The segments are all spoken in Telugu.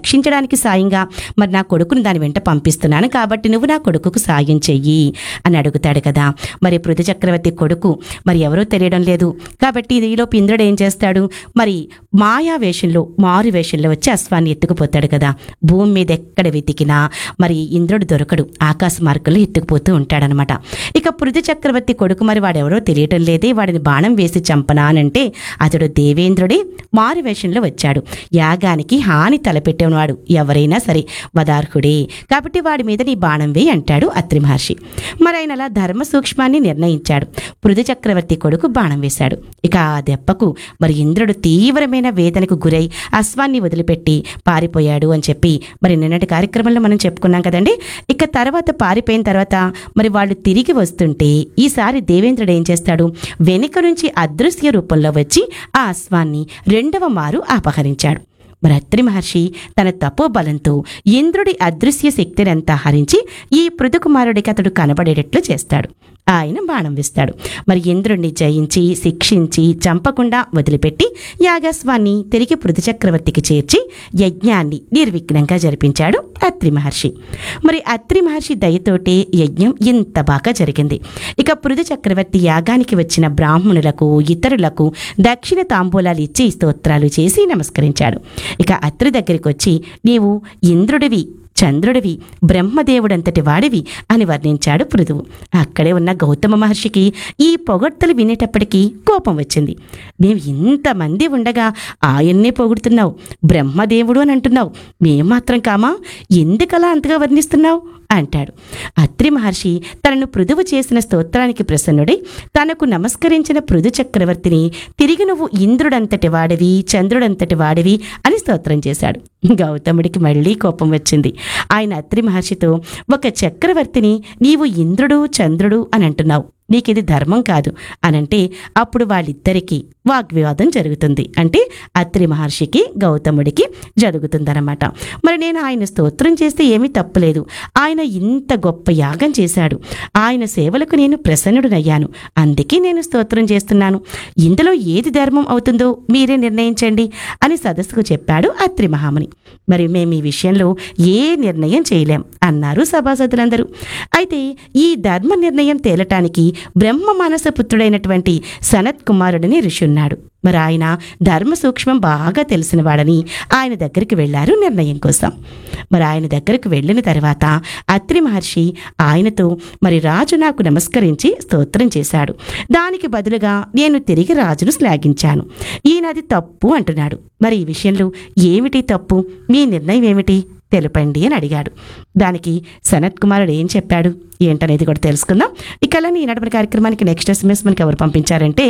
రక్షించడానికి సాయంగా మరి నా కొడుకును దాని వెంట పంపిస్తున్నాను కాబట్టి నువ్వు నా కొడుకుకు సాయం చెయ్యి అని అడుగుతాడు కదా మరి పృథు చక్రవర్తి కొడుకు మరి ఎవరో తెలియడం లేదు కాబట్టి ఈలోపు ఇంద్రుడు ఏం చేస్తాడు మరి మాయా వేషంలో మారు వేషంలో వచ్చి అశ్వాన్ని ఎత్తుకుపోతాడు కదా భూమి మీద ఎక్కడ వెతికినా మరి ఇంద్రుడు దొరకడు ఆకాశ మార్గంలో ఎత్తుకుపోతూ ఉంటాడనమాట ఇక పృథు చక్రవర్తి కొడుకు మరి వాడెవరో తెలియటం లేదే వాడిని బాణం వేసి చంపనా అనంటే అతడు దేవేంద్రుడే మారు వేషంలో వచ్చాడు యాగానికి హాని తలపెట్టేవాడు ఎవరైనా సరే వదార్హుడే కాబట్టి వాడి మీద నీ బాణం వేయి అంటాడు అత్రి మహర్షి మరి ఆయన అలా ధర్మ సూక్ష్మాన్ని నిర్ణయించాడు పృథు చక్రవర్తి కొడుకు బాణం వేశాడు ఇక ఆ దెబ్బకు మరి ఇంద్రుడు తీవ్రమైన వేదనకు గురై అశ్వాన్ని వదిలిపెట్టి పారిపోయాడు అని చెప్పి మరి నిన్నటి కార్యక్రమంలో మనం చెప్పుకున్నాం కదండి ఇక తర్వాత పారిపోయిన తర్వాత మరి వాళ్ళు తిరిగి వస్తుంటే ఈసారి దేవేంద్రుడు ఏం చేస్తాడు వెనుక నుంచి అదృశ్య రూపంలో వచ్చి ఆ అశ్వాన్ని రెండవ మారు అపహరించాడు మరి అత్రి మహర్షి తన తపోబలంతో ఇంద్రుడి అదృశ్య శక్తినంతా హరించి ఈ పృథుకుమారుడికి అతడు కనబడేటట్లు చేస్తాడు ఆయన బాణం వేస్తాడు మరి ఇంద్రుణ్ణి జయించి శిక్షించి చంపకుండా వదిలిపెట్టి యాగస్వాన్ని తిరిగి పృథు చక్రవర్తికి చేర్చి యజ్ఞాన్ని నిర్విఘ్నంగా జరిపించాడు అత్రి మహర్షి మరి అత్రి మహర్షి దయతోటే యజ్ఞం ఇంత బాగా జరిగింది ఇక పృథు చక్రవర్తి యాగానికి వచ్చిన బ్రాహ్మణులకు ఇతరులకు దక్షిణ తాంబూలాలు ఇచ్చి స్తోత్రాలు చేసి నమస్కరించాడు ఇక అత్రి దగ్గరికి వచ్చి నీవు ఇంద్రుడివి చంద్రుడివి బ్రహ్మదేవుడంతటి వాడివి అని వర్ణించాడు పృథువు అక్కడే ఉన్న గౌతమ మహర్షికి ఈ పొగడ్తలు వినేటప్పటికీ కోపం వచ్చింది మేము ఇంతమంది ఉండగా ఆయన్నే పొగుడుతున్నావు బ్రహ్మదేవుడు అని అంటున్నావు మేం మాత్రం కామా ఎందుకలా అంతగా వర్ణిస్తున్నావు అంటాడు అత్రి మహర్షి తనను పృథువు చేసిన స్తోత్రానికి ప్రసన్నుడై తనకు నమస్కరించిన పృథు చక్రవర్తిని తిరిగి నువ్వు ఇంద్రుడంతటి వాడివి చంద్రుడంతటి వాడివి అని స్తోత్రం చేశాడు గౌతముడికి మళ్ళీ కోపం వచ్చింది ఆయన అత్రి మహర్షితో ఒక చక్రవర్తిని నీవు ఇంద్రుడు చంద్రుడు అని అంటున్నావు నీకిది ధర్మం కాదు అనంటే అప్పుడు వాళ్ళిద్దరికీ వాగ్వివాదం జరుగుతుంది అంటే అత్రి మహర్షికి గౌతముడికి జరుగుతుందన్నమాట మరి నేను ఆయన స్తోత్రం చేస్తే ఏమీ తప్పులేదు ఆయన ఇంత గొప్ప యాగం చేశాడు ఆయన సేవలకు నేను ప్రసన్నుడునయ్యాను అందుకే నేను స్తోత్రం చేస్తున్నాను ఇందులో ఏది ధర్మం అవుతుందో మీరే నిర్ణయించండి అని సదస్సుకు చెప్పాడు అత్రి మహాముని మరి మేము ఈ విషయంలో ఏ నిర్ణయం చేయలేం అన్నారు సభాసదులందరూ అయితే ఈ ధర్మ నిర్ణయం తేలటానికి బ్రహ్మ మానస పుత్రుడైనటువంటి సనత్ కుమారుడిని ఋషి ఉన్నాడు మరి ఆయన ధర్మ సూక్ష్మం బాగా తెలిసినవాడని ఆయన దగ్గరికి వెళ్ళారు నిర్ణయం కోసం మరి ఆయన దగ్గరకు వెళ్ళిన తర్వాత అత్రి మహర్షి ఆయనతో మరి రాజు నాకు నమస్కరించి స్తోత్రం చేశాడు దానికి బదులుగా నేను తిరిగి రాజును శ్లాఘించాను ఈయనది తప్పు అంటున్నాడు మరి ఈ విషయంలో ఏమిటి తప్పు మీ నిర్ణయం ఏమిటి తెలుపండి అని అడిగాడు దానికి సనత్ కుమారుడు ఏం చెప్పాడు ఏంటనేది కూడా తెలుసుకుందాం ఇక అలానే ఈనాటి కార్యక్రమానికి నెక్స్ట్ ఎస్ఎంఎస్ మనకి ఎవరు పంపించారంటే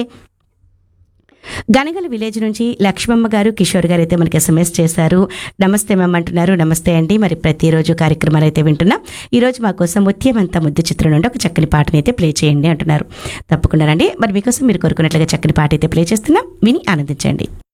గనగల విలేజ్ నుంచి లక్ష్మమ్మ గారు కిషోర్ గారు అయితే మనకి ఎస్ఎంఎస్ చేశారు నమస్తే మ్యామ్ అంటున్నారు నమస్తే అండి మరి ప్రతిరోజు కార్యక్రమాలు అయితే వింటున్నాం ఈరోజు మా కోసం ముత్యమంత ముద్దు చిత్రం నుండి ఒక చక్కని పాటని అయితే ప్లే చేయండి అంటున్నారు తప్పకుండా రండి మరి మీకోసం మీరు కోరుకున్నట్లుగా చక్కని పాట అయితే ప్లే చేస్తున్నాం విని ఆనందించండి